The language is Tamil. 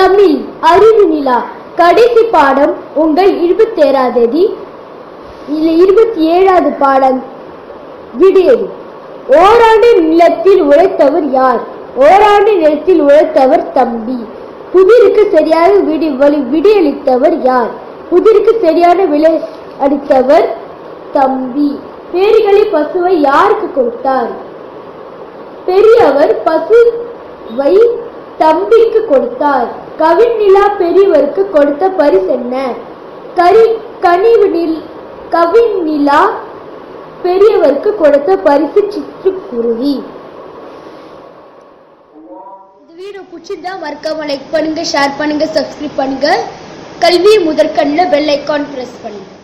தமிழ் அறிவு நிலா கடைசி பாடம் உங்கள் இருபத்தி ஏழாம் தேதி இல்ல இருபத்தி ஏழாவது பாடம் விடியல் ஓராண்டு நிலத்தில் உழைத்தவர் யார் ஓராண்டு நிலத்தில் உழைத்தவர் தம்பி புதிருக்கு சரியாக விடி வழி விடியளித்தவர் யார் புதிருக்கு சரியான விலை அளித்தவர் தம்பி பேரிகளை பசுவை யாருக்கு கொடுத்தார் பெரியவர் பசுவை தம்பிக்கு கொடுத்தார் கவின் நிலா பெரியவருக்கு கொடுத்த பரிசு என்ன கரி கனிவு நில் கவின் நிலா பெரியவருக்கு கொடுத்த பரிசு சிற்றுக்குருவி இந்த வீடியோ பிடிச்சிருந்தா மறக்காம லைக் பண்ணுங்க ஷேர் பண்ணுங்க சப்ஸ்கிரைப் பண்ணுங்க கல்வி முதற்கண்ணில் பெல் ஐக்கான் பிரஸ் பண்ணுங்க